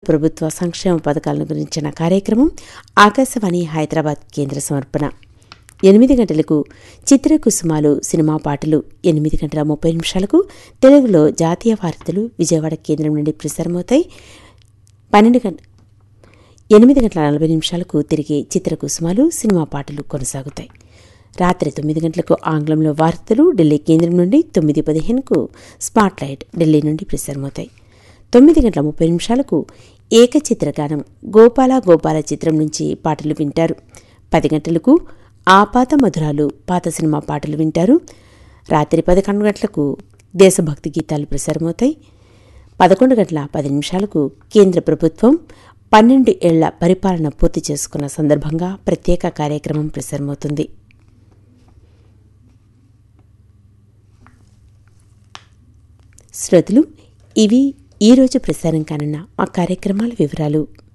ప్రభుత్వ సంక్షేమ పథకాలను గురించిన కార్యక్రమం ఆకాశవాణి హైదరాబాద్ కేంద్ర సమర్పణ ఎనిమిది గంటలకు చిత్ర కుసుమాలు సినిమా పాటలు ఎనిమిది గంటల ముప్పై నిమిషాలకు తెలుగులో జాతీయ వార్తలు విజయవాడ కేంద్రం నుండి ప్రసారమవుతాయి పన్నెండు గంట ఎనిమిది గంటల నలభై నిమిషాలకు తిరిగి చిత్ర కుసుమాలు సినిమా పాటలు కొనసాగుతాయి రాత్రి తొమ్మిది గంటలకు ఆంగ్లంలో వార్తలు ఢిల్లీ కేంద్రం నుండి తొమ్మిది పదిహేనుకు స్పాట్లైట్ ఢిల్లీ నుండి ప్రసారమవుతాయి తొమ్మిది గంటల ముప్పై నిమిషాలకు ఏకచిత్రగానం గోపాల గోపాల చిత్రం నుంచి పాటలు వింటారు పది గంటలకు ఆపాత మధురాలు పాత సినిమా పాటలు వింటారు రాత్రి పదకొండు గంటలకు దేశభక్తి గీతాలు ప్రసారమవుతాయి పదకొండు గంటల పది నిమిషాలకు కేంద్ర ప్రభుత్వం పన్నెండు ఏళ్ల పరిపాలన పూర్తి చేసుకున్న సందర్భంగా ప్రత్యేక కార్యక్రమం ప్రసారమవుతుంది శ్రోతలు ఇవి ఈరోజు ప్రసారం కానున్న మా కార్యక్రమాల వివరాలు